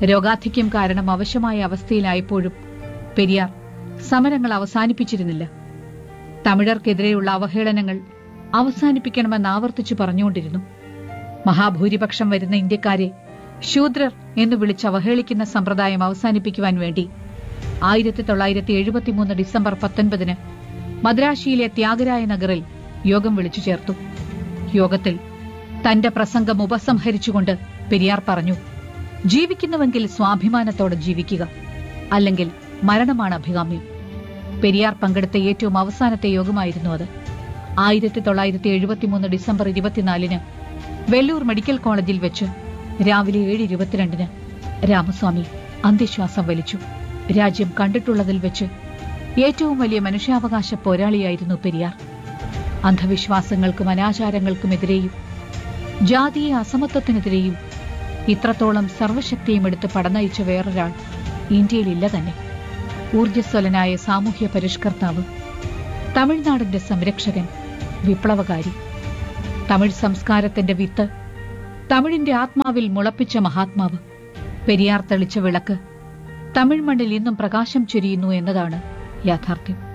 രോഗാധിക്യം കാരണം അവശമായ അവസ്ഥയിലായപ്പോഴും പെരിയാർ സമരങ്ങൾ അവസാനിപ്പിച്ചിരുന്നില്ല തമിഴർക്കെതിരെയുള്ള അവഹേളനങ്ങൾ അവസാനിപ്പിക്കണമെന്ന് ആവർത്തിച്ചു പറഞ്ഞുകൊണ്ടിരുന്നു മഹാഭൂരിപക്ഷം വരുന്ന ഇന്ത്യക്കാരെ ശൂദ്രർ എന്ന് വിളിച്ച് അവഹേളിക്കുന്ന സമ്പ്രദായം അവസാനിപ്പിക്കുവാൻ വേണ്ടി ആയിരത്തി തൊള്ളായിരത്തി എഴുപത്തിമൂന്ന് ഡിസംബർ പത്തൊൻപതിന് മദ്രാശിയിലെ ത്യാഗരായ നഗറിൽ യോഗം വിളിച്ചു ചേർത്തു യോഗത്തിൽ തന്റെ പ്രസംഗം ഉപസംഹരിച്ചുകൊണ്ട് പെരിയാർ പറഞ്ഞു ജീവിക്കുന്നുവെങ്കിൽ സ്വാഭിമാനത്തോടെ ജീവിക്കുക അല്ലെങ്കിൽ മരണമാണ് അഭികാമ്യം പെരിയാർ പങ്കെടുത്ത ഏറ്റവും അവസാനത്തെ യോഗമായിരുന്നു അത് ആയിരത്തി തൊള്ളായിരത്തി എഴുപത്തിമൂന്ന് ഡിസംബർ ഇരുപത്തിനാലിന് വെല്ലൂർ മെഡിക്കൽ കോളേജിൽ വെച്ച് രാവിലെ ഏഴ് ഇരുപത്തിരണ്ടിന് രാമസ്വാമി അന്ത്യശ്വാസം വലിച്ചു രാജ്യം കണ്ടിട്ടുള്ളതിൽ വെച്ച് ഏറ്റവും വലിയ മനുഷ്യാവകാശ പോരാളിയായിരുന്നു പെരിയാർ അന്ധവിശ്വാസങ്ങൾക്കും അനാചാരങ്ങൾക്കുമെതിരെയും ജാതീയ അസമത്വത്തിനെതിരെയും ഇത്രത്തോളം സർവശക്തിയും എടുത്ത് പടനയിച്ച വേറൊരാൾ ഇന്ത്യയിലില്ല തന്നെ ഊർജ്ജസ്വലനായ സാമൂഹ്യ പരിഷ്കർത്താവ് തമിഴ്നാടിന്റെ സംരക്ഷകൻ വിപ്ലവകാരി തമിഴ് സംസ്കാരത്തിന്റെ വിത്ത് തമിഴിന്റെ ആത്മാവിൽ മുളപ്പിച്ച മഹാത്മാവ് പെരിയാർ തെളിച്ച വിളക്ക് തമിഴ് മണ്ണിൽ ഇന്നും പ്രകാശം ചൊരിയുന്നു എന്നതാണ് യാഥാർത്ഥ്യം